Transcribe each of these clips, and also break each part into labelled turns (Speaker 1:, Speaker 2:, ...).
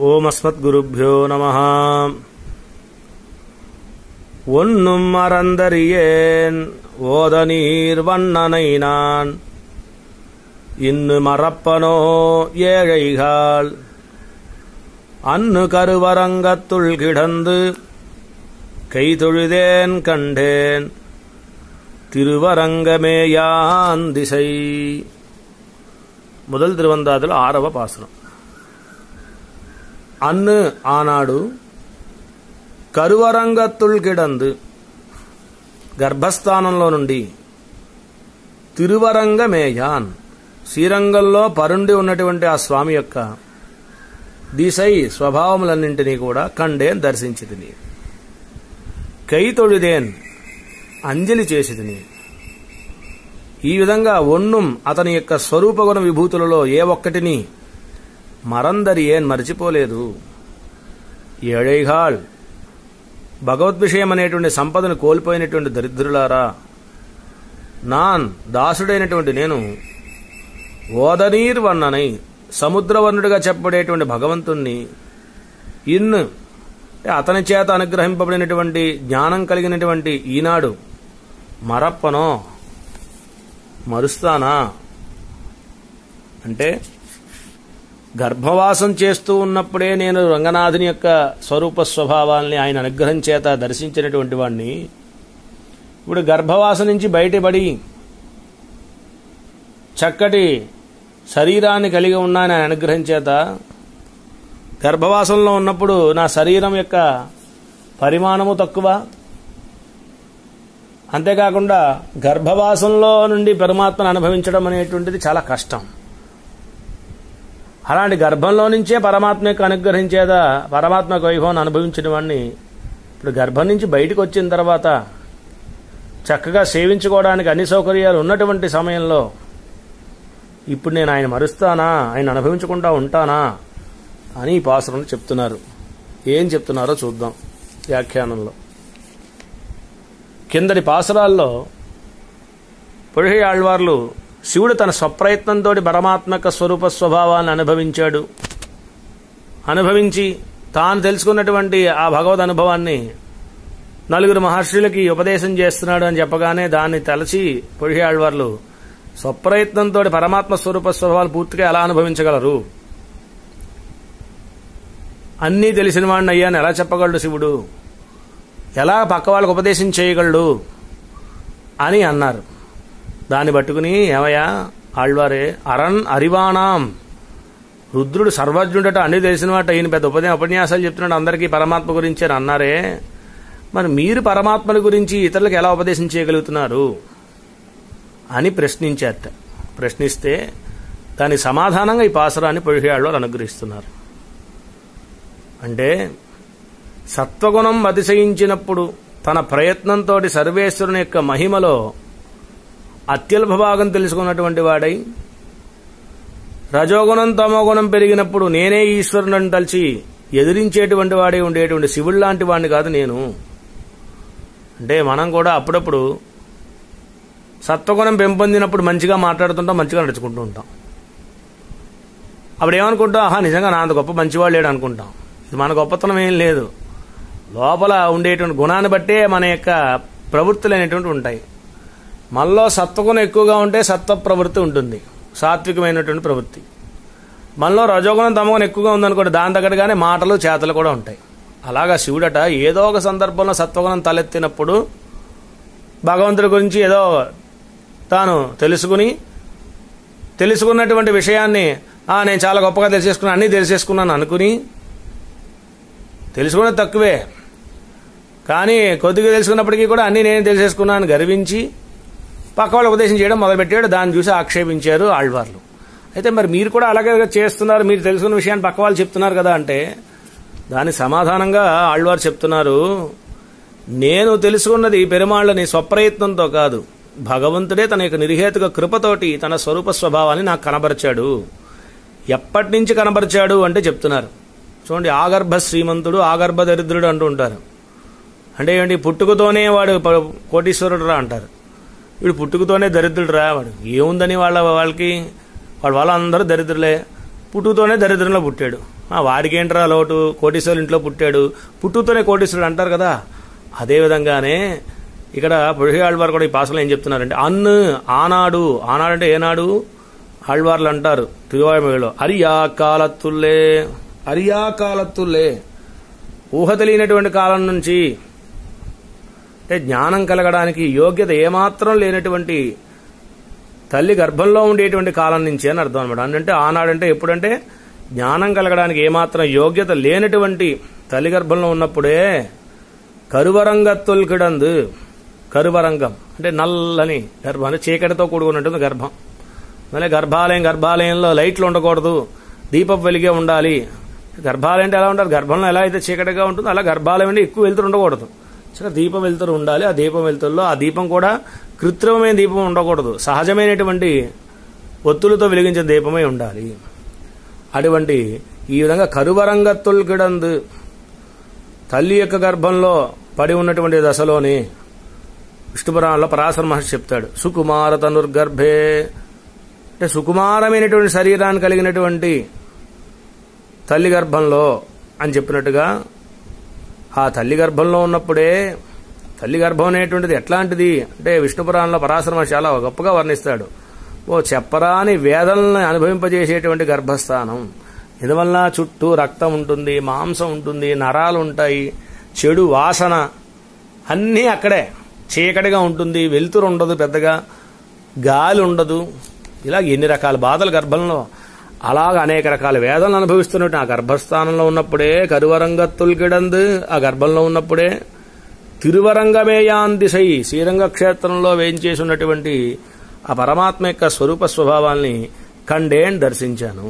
Speaker 1: ஓம் அஸ்மத்குருப்பியோ நம ஒன்னும் மறந்தறியேன் ஓத நீர் வண்ணனை நான் இன்னு மறப்பனோ ஏழைகால் அன்னு கருவரங்கத்துள் கிடந்து கைதொழுதேன் கண்டேன் திருவரங்கமேயான் திசை முதல் திருவந்தாதில் ఆరవ పాసనం అన్ను ఆనాడు కరువరంగత్తుల్ కిడందు గర్భస్థానంలో నుండి తిరువరంగమేయాన్ శ్రీరంగంలో పరుండి ఉన్నటువంటి ఆ స్వామి యొక్క దిశై స్వభావములన్నింటినీ కూడా కండేన్ దర్శించితిని కై తొழிదేన్ అంజలి చేసితిని ఈ విధంగా ఒన్నుం అతని యొక్క స్వరూపగుణ విభూతులలో ఏ ఒక్కటిని మరందరి ఏన్ మరిచిపోలేదు ఏడైగాల్ భగవద్విషయం అనేటువంటి సంపదను కోల్పోయినటువంటి దరిద్రులారా నాన్ దాసుడైనటువంటి నేను ఓదనీర్ వర్ణనై సముద్రవర్ణుడిగా చెప్పబడేటువంటి భగవంతుణ్ణి ఇన్ అతని చేత అనుగ్రహింపబడినటువంటి జ్ఞానం కలిగినటువంటి ఈనాడు మరప్పనో మరుస్తానా అంటే గర్భవాసం చేస్తూ ఉన్నప్పుడే నేను రంగనాథుని యొక్క స్వరూప స్వభావాల్ని ఆయన అనుగ్రహం చేత దర్శించినటువంటి వాడిని ఇప్పుడు గర్భవాసం నుంచి బయటపడి చక్కటి శరీరాన్ని కలిగి ఉన్నాను ఆయన అనుగ్రహం చేత గర్భవాసంలో ఉన్నప్పుడు నా శరీరం యొక్క పరిమాణము తక్కువ అంతేకాకుండా గర్భవాసంలో నుండి పరమాత్మను అనుభవించడం అనేటువంటిది చాలా కష్టం అలాంటి గర్భంలో నుంచే పరమాత్మ యొక్క అనుగ్రహించేదా పరమాత్మ యొక్క వైభవం అనుభవించిన వాడిని ఇప్పుడు గర్భం నుంచి బయటకు వచ్చిన తర్వాత చక్కగా సేవించుకోవడానికి అన్ని సౌకర్యాలు ఉన్నటువంటి సమయంలో ఇప్పుడు నేను ఆయన మరుస్తానా ఆయన అనుభవించకుండా ఉంటానా అని ఈ పాసురంలో చెప్తున్నారు ఏం చెప్తున్నారో చూద్దాం వ్యాఖ్యానంలో కిందటి పాసురాల్లో పొడిహి ఆళ్వార్లు శివుడు తన స్వప్రయత్నంతో పరమాత్మక స్వరూప స్వభావాన్ని అనుభవించాడు అనుభవించి తాను తెలుసుకున్నటువంటి ఆ భగవద్ అనుభవాన్ని నలుగురు మహర్షులకి ఉపదేశం చేస్తున్నాడు అని చెప్పగానే దాన్ని తలచి పొడిహి ఆళ్వార్లు స్వప్రయత్నంతో పరమాత్మ స్వరూప స్వభావాలు పూర్తిగా ఎలా అనుభవించగలరు అన్నీ తెలిసిన వాడిని అయ్యాను ఎలా చెప్పగలడు శివుడు ఎలా పక్క వాళ్ళకు ఉపదేశం చేయగలడు అని అన్నారు దాన్ని పట్టుకుని ఏమయ్యా ఆళ్వారే అరణ్ అరివాణాం రుద్రుడు సర్వజ్ఞుడట అన్ని తెలిసినవాట ఈయన పెద్ద ఉపదేశం ఉపన్యాసాలు చెప్తున్నాడు అందరికీ పరమాత్మ గురించి అని అన్నారే మరి మీరు పరమాత్మని గురించి ఇతరులకు ఎలా ఉపదేశం చేయగలుగుతున్నారు అని ప్రశ్నించారట ప్రశ్నిస్తే దానికి సమాధానంగా ఈ పాసరాన్ని పొడిగాళ్ళు అనుగ్రహిస్తున్నారు అంటే సత్వగుణం అతిశయించినప్పుడు తన ప్రయత్నంతో సర్వేశ్వరుని యొక్క మహిమలో అత్యల్ప భాగం తెలుసుకున్నటువంటి వాడై రజోగుణం తమోగుణం పెరిగినప్పుడు నేనే ఈశ్వరుని తలిచి ఎదిరించేటువంటి వాడే ఉండేటువంటి శివుడు లాంటి వాడిని కాదు నేను అంటే మనం కూడా అప్పుడప్పుడు సత్వగుణం పెంపొందినప్పుడు మంచిగా మాట్లాడుతుంటాం మంచిగా నడుచుకుంటూ ఉంటాం అప్పుడు ఏమనుకుంటాం ఆహా నిజంగా నా అంత గొప్ప మంచివాడు లేడు అనుకుంటాం ఇది మన గొప్పతనం ఏం లేదు లోపల ఉండేటువంటి గుణాన్ని బట్టే మన యొక్క ప్రవృత్తులు అనేటువంటి ఉంటాయి మనలో సత్వగుణం ఎక్కువగా ఉంటే సత్వ ప్రవృత్తి ఉంటుంది సాత్వికమైనటువంటి ప్రవృత్తి మనలో రజోగుణం తమగుణం ఎక్కువగా ఉందనుకోండి దాని తగ్గట్టుగానే మాటలు చేతలు కూడా ఉంటాయి అలాగా శివుడట ఏదో ఒక సందర్భంలో సత్వగుణం తలెత్తినప్పుడు భగవంతుడి గురించి ఏదో తాను తెలుసుకుని తెలుసుకున్నటువంటి విషయాన్ని నేను చాలా గొప్పగా తెలిసేసుకున్నాను అన్నీ తెలిసేసుకున్నాను అనుకుని తెలుసుకున్నది తక్కువే కానీ కొద్దిగా తెలుసుకున్నప్పటికీ కూడా అన్నీ నేను తెలిసేసుకున్నాను గర్వించి పక్క వాళ్ళు ఉపదేశం చేయడం మొదలుపెట్టాడు దాన్ని చూసి ఆక్షేపించారు ఆళ్వార్లు అయితే మరి మీరు కూడా అలాగే చేస్తున్నారు మీరు తెలుసుకున్న విషయాన్ని పక్క వాళ్ళు చెప్తున్నారు కదా అంటే దాని సమాధానంగా ఆళ్వారు చెప్తున్నారు నేను తెలుసుకున్నది పెరుమాళ్ళని స్వప్రయత్నంతో కాదు భగవంతుడే తన యొక్క నిర్హేతుక కృపతోటి తన స్వరూప స్వభావాన్ని నాకు కనబరిచాడు ఎప్పటి నుంచి కనబరిచాడు అంటే చెప్తున్నారు చూడండి ఆగర్భ శ్రీమంతుడు ఆగర్భ దరిద్రుడు అంటూ ఉంటారు అంటే ఏంటి పుట్టుకతోనే వాడు కోటీశ్వరుడు రా అంటారు వీడు పుట్టుకతోనే దరిద్రుడు రా వాడు ఏముందని వాళ్ళ వాళ్ళకి వాడు వాళ్ళందరూ దరిద్రులే పుట్టుతోనే దరిద్రంలో పుట్టాడు ఆ, వాడికేంట్రా లోటు కోటీశ్వరుల ఇంట్లో పుట్టాడు పుట్టుతోనే కోటీశ్వరుడు అంటారు కదా అదే విధంగానే ఇక్కడ పురుషాళ్వారు కూడా ఈ పాసలో ఏం చెప్తున్నారంటే అన్ను ఆనాడు ఆనాడు అంటే ఏనాడు ఆళ్వార్లు అంటారు తిరువాయుమలో అరియా కాలత్తుల్లే అరియా కాలత్తుల్లే ఊహ తెలియనటువంటి కాలం నుంచి అంటే జ్ఞానం కలగడానికి యోగ్యత ఏమాత్రం లేనటువంటి తల్లి గర్భంలో ఉండేటువంటి కాలం నుంచి అని అర్థం అనమాట అంటే ఆనాడంటే ఎప్పుడంటే జ్ఞానం కలగడానికి ఏమాత్రం యోగ్యత లేనటువంటి తల్లి గర్భంలో ఉన్నప్పుడే కరువరంగత్తుల్కిడందు కరువరంగం అంటే నల్లని గర్భం అంటే చీకటితో కూడుకున్నట్టుంది గర్భం మళ్ళీ గర్భాలయం గర్భాలయంలో లైట్లు ఉండకూడదు దీపం వెలిగే ఉండాలి గర్భాలయం అంటే ఎలా ఉంటారు గర్భంలో ఎలా అయితే చీకటిగా ఉంటుందో అలా గర్భాలయం అంటే ఎక్కువ వెళ్తురు ఉండకూడదు సరే దీపం వెళ్తురు ఉండాలి ఆ దీపం వెళ్తుల్లో ఆ దీపం కూడా కృత్రిమమైన దీపం ఉండకూడదు సహజమైనటువంటి ఒత్తులతో వెలిగించిన దీపమే ఉండాలి అటువంటి ఈ విధంగా కరువరంగత్తుల్కిడందు తల్లి యొక్క గర్భంలో పడి ఉన్నటువంటి దశలోని విష్ణుపురాణంలో పరాశర మహర్షి చెప్తాడు సుకుమార తనుర్గర్భే అంటే సుకుమారమైనటువంటి శరీరాన్ని కలిగినటువంటి తల్లి గర్భంలో అని చెప్పినట్టుగా ఆ తల్లి గర్భంలో ఉన్నప్పుడే తల్లి గర్భం అనేటువంటిది ఎట్లాంటిది అంటే విష్ణుపురాణంలో పరాశర మహర్షి చాలా గొప్పగా వర్ణిస్తాడు ఓ చెప్పరాని వేదనల్ని అనుభవింపజేసేటువంటి గర్భస్థానం ఇందువల్ల చుట్టూ రక్తం ఉంటుంది మాంసం ఉంటుంది నరాలు ఉంటాయి చెడు వాసన అన్నీ అక్కడే చీకటిగా ఉంటుంది వెలుతురు ఉండదు పెద్దగా గాలి ఉండదు ఇలా ఎన్ని రకాల బాధలు గర్భంలో అలాగ అనేక రకాల వేదనలు అనుభవిస్తున్నట్టు ఆ గర్భస్థానంలో ఉన్నప్పుడే కరువరంగ తుల్కిడందు ఆ గర్భంలో ఉన్నప్పుడే తిరువరంగమేయాన్ దిశై శ్రీరంగ క్షేత్రంలో వేయించేసి ఉన్నటువంటి ఆ పరమాత్మ యొక్క స్వరూప స్వభావాల్ని కండేన్ దర్శించాను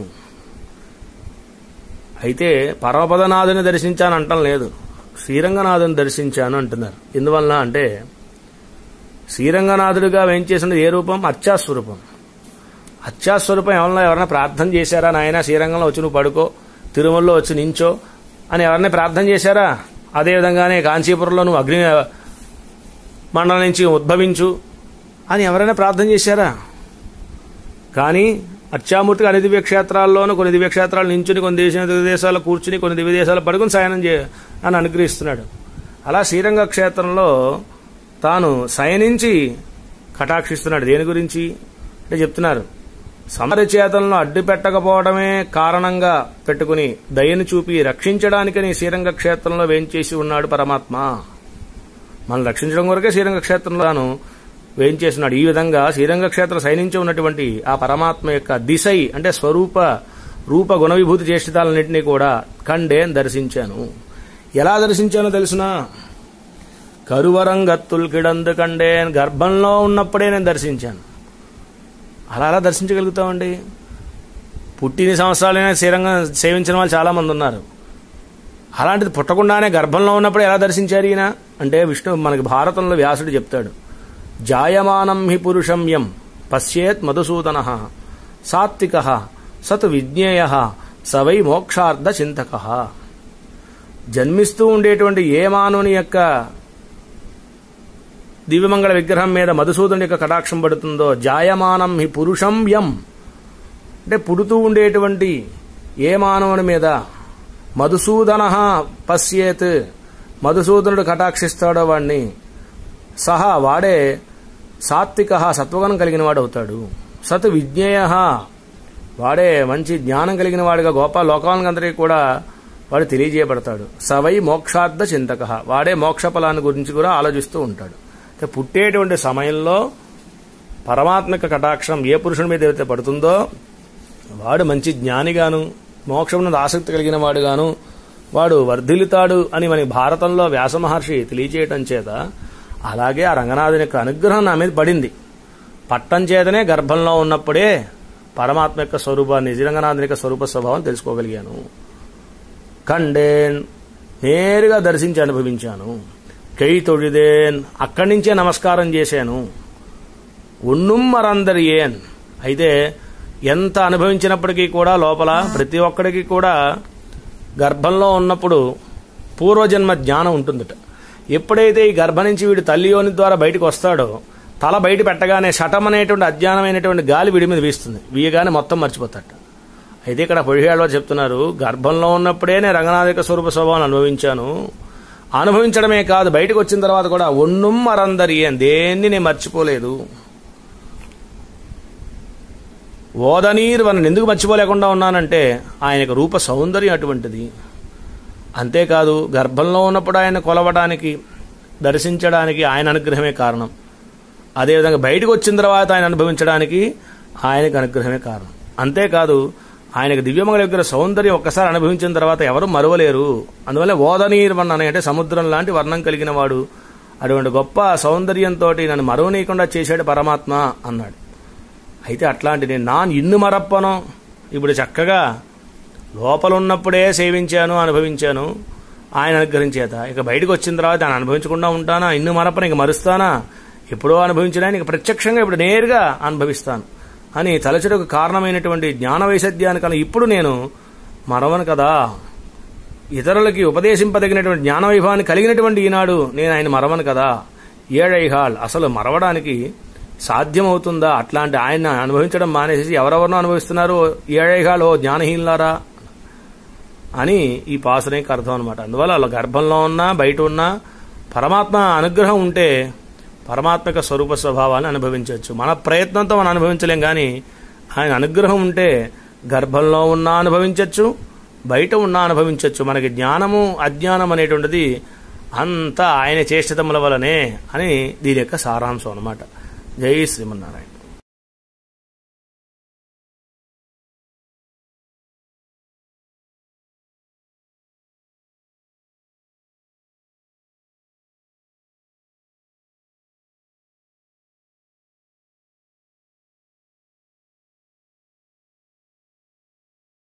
Speaker 1: అయితే పరమపదనాథుని దర్శించాను అంటం లేదు శ్రీరంగనాథుని దర్శించాను అంటున్నారు ఎందువల్ల అంటే శ్రీరంగనాథుడిగా వేయించేసిన ఏ రూపం అత్యాస్వరూపం అత్యాస్వరూపం ఎవరన్నా ఎవరైనా ప్రార్థన చేశారా నాయన శ్రీరంగంలో వచ్చి నువ్వు పడుకో తిరుమలలో వచ్చి నించో అని ఎవరైనా ప్రార్థన చేశారా అదేవిధంగానే కాంచీపురంలో నువ్వు అగ్ని మండలం నుంచి ఉద్భవించు అని ఎవరైనా ప్రార్థన చేశారా కానీ అత్యామూర్తిగా అన్ని దివ్య క్షేత్రాల్లోనూ కొన్ని దివ్య క్షేత్రాలు నించుని కొన్ని దేశ దివ్య దేశాలు కూర్చుని కొన్ని దివ్య దేశాలు పడుకుని సాయనం చే అని అనుగ్రహిస్తున్నాడు అలా శ్రీరంగ క్షేత్రంలో తాను శయనించి కటాక్షిస్తున్నాడు దేని గురించి అంటే చెప్తున్నారు సమరచేతలను అడ్డు పెట్టకపోవడమే కారణంగా పెట్టుకుని దయను చూపి రక్షించడానికని శ్రీరంగ క్షేత్రంలో వేంచేసి ఉన్నాడు పరమాత్మ మనం రక్షించడం కొరకే శ్రీరంగ క్షేత్రంలో తాను వేయించేస్తున్నాడు ఈ విధంగా శ్రీరంగ క్షేత్రం సైనించి ఉన్నటువంటి ఆ పరమాత్మ యొక్క దిశై అంటే స్వరూప రూప గుణ విభూతి చేష్టితాలన్నింటినీ కూడా కండేన్ దర్శించాను ఎలా దర్శించానో తెలుసునా కరువరంగత్తుల్ కిడందు కండేన్ గర్భంలో ఉన్నప్పుడే నేను దర్శించాను అలా అలా దర్శించగలుగుతామండి పుట్టిన సంవత్సరాలైనా శ్రీరంగం సేవించిన వాళ్ళు చాలా మంది ఉన్నారు అలాంటిది పుట్టకుండానే గర్భంలో ఉన్నప్పుడు ఎలా దర్శించారు ఈయన అంటే విష్ణు మనకి భారతంలో వ్యాసుడు చెప్తాడు జాయమానం హి పురుషం యం పశ్యేత్ మధుసూదన సాత్విక సత్ విజ్ఞేయ సవై మోక్షార్థ చింతక జన్మిస్తూ ఉండేటువంటి ఏ మానవుని యొక్క దివ్యమంగళ విగ్రహం మీద మధుసూదనుడి యొక్క కటాక్షం పడుతుందో జాయమానం హి పురుషం యం అంటే పుడుతూ ఉండేటువంటి ఏ మానవుని మీద మధుసూదన పశ్యేత్ మధుసూదనుడు కటాక్షిస్తాడో వాణ్ణి సహా వాడే సాత్విక సత్వగుణం కలిగిన వాడు అవుతాడు సత్ విజ్ఞేయ వాడే మంచి జ్ఞానం కలిగిన వాడిగా గోప లోకాలందరికీ కూడా వాడు తెలియజేయబడతాడు సవై మోక్షార్థ చింతక వాడే మోక్ష ఫలాన్ని గురించి కూడా ఆలోచిస్తూ ఉంటాడు అంటే పుట్టేటువంటి సమయంలో పరమాత్మక కటాక్షం ఏ పురుషుడి మీద అయితే పడుతుందో వాడు మంచి జ్ఞానిగాను మోక్షం ఆసక్తి కలిగిన వాడుగాను వాడు వర్ధిల్లుతాడు అని మనకి భారతంలో వ్యాస మహర్షి తెలియచేయటం చేత అలాగే ఆ రంగనాథుని యొక్క అనుగ్రహం నా మీద పడింది పట్టం చేతనే గర్భంలో ఉన్నప్పుడే పరమాత్మ యొక్క స్వరూపాన్ని నిజరంగనాథుని యొక్క స్వరూప స్వభావం తెలుసుకోగలిగాను కండేన్ నేరుగా దర్శించి అనుభవించాను కై తొడిదేన్ అక్కడి నుంచే నమస్కారం చేశాను ఉన్నుమ్మరందరియేన్ అయితే ఎంత అనుభవించినప్పటికీ కూడా లోపల ప్రతి ఒక్కడికి కూడా గర్భంలో ఉన్నప్పుడు పూర్వజన్మ జ్ఞానం ఉంటుందట ఎప్పుడైతే ఈ గర్భ నుంచి వీడు తల్లి యోని ద్వారా బయటకు వస్తాడో తల బయట పెట్టగానే శటం అనేటువంటి అజ్ఞానమైనటువంటి గాలి వీడి మీద వీస్తుంది వీయగానే మొత్తం మర్చిపోతాట అయితే ఇక్కడ పొడిగాళ్ళు చెప్తున్నారు గర్భంలో ఉన్నప్పుడే నేను రంగనాథిక స్వరూప స్వభావాన్ని అనుభవించాను అనుభవించడమే కాదు బయటకు వచ్చిన తర్వాత కూడా ఒన్నుం మరందరి అని దేన్ని నేను మర్చిపోలేదు ఓదనీర్ వనని ఎందుకు మర్చిపోలేకుండా ఉన్నానంటే ఆయనకు రూప సౌందర్యం అటువంటిది అంతేకాదు గర్భంలో ఉన్నప్పుడు ఆయన కొలవడానికి దర్శించడానికి ఆయన అనుగ్రహమే కారణం అదేవిధంగా బయటకు వచ్చిన తర్వాత ఆయన అనుభవించడానికి ఆయనకు అనుగ్రహమే కారణం అంతేకాదు ఆయనకు దివ్యమంగళ విగ్రహ సౌందర్యం ఒక్కసారి అనుభవించిన తర్వాత ఎవరు మరవలేరు అందువల్ల ఓదనీర్వన్న అంటే సముద్రం లాంటి వర్ణం కలిగిన వాడు అటువంటి గొప్ప సౌందర్యంతో నన్ను మరవనీయకుండా చేశాడు పరమాత్మ అన్నాడు అయితే అట్లాంటిది నాన్ ఇన్ను మరప్పను ఇప్పుడు చక్కగా లోపల ఉన్నప్పుడే సేవించాను అనుభవించాను ఆయన అనుగ్రహించేత ఇక బయటకు వచ్చిన తర్వాత ఆయన అనుభవించకుండా ఉంటానా ఇన్ను మరప్పను ఇక మరుస్తానా ఎప్పుడో అనుభవించడానికి ఇక ప్రత్యక్షంగా ఇప్పుడు నేరుగా అనుభవిస్తాను అని తలచుటకు కారణమైనటువంటి జ్ఞాన వైసద్యానికన్నా ఇప్పుడు నేను మరవను కదా ఇతరులకి ఉపదేశింపదగినటువంటి జ్ఞాన వైభవాన్ని కలిగినటువంటి ఈనాడు నేను ఆయన మరవను కదా ఏడైహాల్ అసలు మరవడానికి సాధ్యమవుతుందా అట్లాంటి ఆయన అనుభవించడం మానేసి ఎవరెవరినో అనుభవిస్తున్నారు ఏడైహాల్ ఓ జ్ఞానహీనులారా అని ఈ పాసునికి అర్థం అనమాట అందువల్ల వాళ్ళ గర్భంలో ఉన్నా బయట ఉన్నా పరమాత్మ అనుగ్రహం ఉంటే పరమాత్మక స్వరూప స్వభావాన్ని అనుభవించవచ్చు మన ప్రయత్నంతో మనం అనుభవించలేం కానీ ఆయన అనుగ్రహం ఉంటే గర్భంలో ఉన్నా అనుభవించవచ్చు బయట ఉన్నా అనుభవించవచ్చు మనకి జ్ఞానము అజ్ఞానం అనేటువంటిది అంతా ఆయన చేష్టతముల వలనే అని దీని యొక్క సారాంశం అనమాట జై శ్రీమన్నారాయణ